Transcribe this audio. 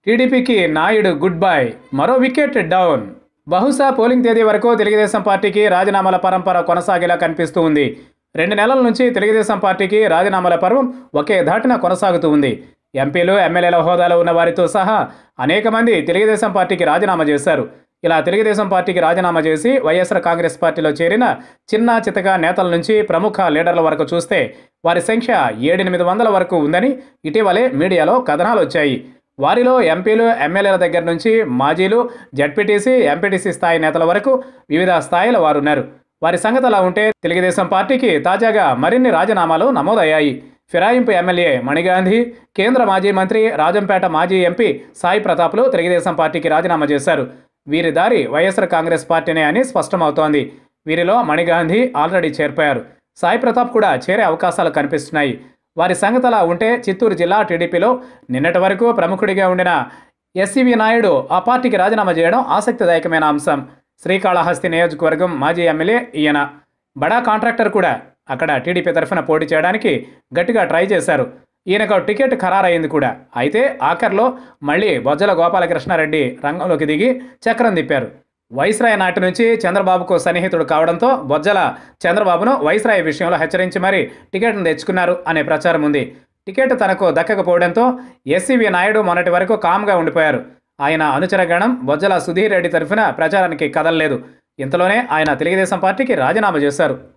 టీడీపీకి Naidu good bye మరో wicket down బహుశా పోలింగ్ తేదీ వరకు తెలుగుదేశం పార్టీకి రాజీనామాల పరంపర కొనసాగేలా కనిపిస్తూ ఉంది రెండు నెలల నుంచి తెలుగుదేశం పార్టీకి రాజీనామాల పర్వం ఒకే ధాటిన కొనసాగుతూ ఉంది ఎంపీలు ఎమ్మెల్యేల హోదాలో ఉన్న వారితో సహా అనేక మంది తెలుగుదేశం పార్టీకి రాజీనామా చేశారు ఇలా తెలుగుదేశం పార్టీకి రాజీనామా చేసి వైఎస్ఆర్ కాంగ్రెస్ పార్టీలో చేరిన చిన్న చితక నేతల నుంచి ప్రముఖ లీడర్ల వరకు చూస్తే వారి సంఖ్య ఏడెనిమిది వందల వరకు ఉందని ఇటీవలే మీడియాలో కథనాలు వచ్చాయి వారిలో ఎంపీలు ఎమ్మెల్యేల దగ్గర నుంచి మాజీలు జడ్పీటీసీ ఎంపీటీసీ స్థాయి నేతల వరకు వివిధ స్థాయిల వారు ఉన్నారు వారి సంగతి అలా ఉంటే తెలుగుదేశం పార్టీకి తాజాగా మరిన్ని రాజీనామాలు నమోదయ్యాయి ఫిరాయింపు ఎమ్మెల్యే మణిగాంధీ కేంద్ర మాజీ మంత్రి రాజంపేట మాజీ ఎంపీ సాయి ప్రతాప్లు తెలుగుదేశం పార్టీకి రాజీనామా చేశారు వీరి దారి వైఎస్ఆర్ కాంగ్రెస్ పార్టీనే అని స్పష్టమవుతోంది వీరిలో మణిగాంధీ ఆల్రెడీ చేరిపోయారు సాయి ప్రతాప్ కూడా చేరే అవకాశాలు కనిపిస్తున్నాయి వారి సంగతి అలా ఉంటే చిత్తూరు జిల్లా టీడీపీలో నిన్నటి వరకు ప్రముఖుడిగా ఉండిన ఎస్సీవి నాయుడు ఆ పార్టీకి రాజీనామా చేయడం ఆసక్తిదాయకమైన అంశం శ్రీకాళహస్తి నియోజకవర్గం మాజీ ఎమ్మెల్యే ఈయన బడా కాంట్రాక్టర్ కూడా అక్కడ టీడీపీ తరఫున పోటీ చేయడానికి గట్టిగా ట్రై చేశారు ఈయనకు టికెట్ ఖరారయింది కూడా అయితే ఆఖర్లో మళ్ళీ బొజ్జల గోపాలకృష్ణారెడ్డి రంగంలోకి దిగి చక్రం తిప్పారు వైస్రాయ్ నాటి నుంచి చంద్రబాబుకు సన్నిహితుడు కావడంతో బొజ్జల చంద్రబాబును వైస్రాయ్ విషయంలో హెచ్చరించి మరీ టికెట్ను తెచ్చుకున్నారు అనే ప్రచారం ఉంది టికెట్ తనకు దక్కకపోవడంతో ఎస్సీవి నాయుడు మొన్నటి వరకు కామ్గా ఉండిపోయారు ఆయన అనుచరగణం బొజ్జల సుధీర్ రెడ్డి తరఫున ప్రచారానికి కదలలేదు ఇంతలోనే ఆయన తెలుగుదేశం పార్టీకి రాజీనామా చేశారు